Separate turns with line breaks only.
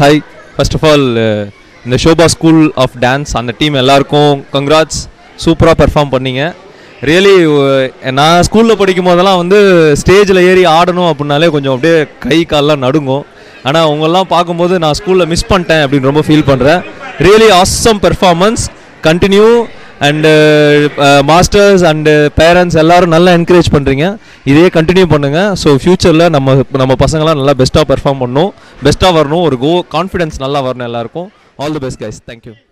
hi first of all இந்த Shobha school of dance அந்த team எல்லாருக்கும் கங்க்ராட்ஸ் சூப்பராக பெர்ஃபார்ம் பண்ணீங்க ரியலி நான் ஸ்கூலில் படிக்கும் போதெல்லாம் வந்து ஸ்டேஜில் ஏறி ஆடணும் அப்படின்னாலே கொஞ்சம் அப்படியே கை கால்லாம் நடுங்கும் ஆனால் உங்களெல்லாம் பார்க்கும்போது நான் ஸ்கூலில் மிஸ் பண்ணிட்டேன் அப்படின்னு ரொம்ப ஃபீல் பண்ணுறேன் really awesome performance continue and masters and parents எல்லாரும் நல்லா என்கரேஜ் பண்ணுறீங்க இதே கண்டினியூ பண்ணுங்கள் ஸோ ஃப்யூச்சரில் நம்ம நம்ம பசங்களாம் நல்லா பெஸ்ட்டாக பெர்ஃபார்ம் பண்ணணும் பெஸ்ட்டாக வரணும் ஒரு கோ கான்ஃபிடன்ஸ் நல்லா வரணும் எல்லாருக்கும் all the best guys thank you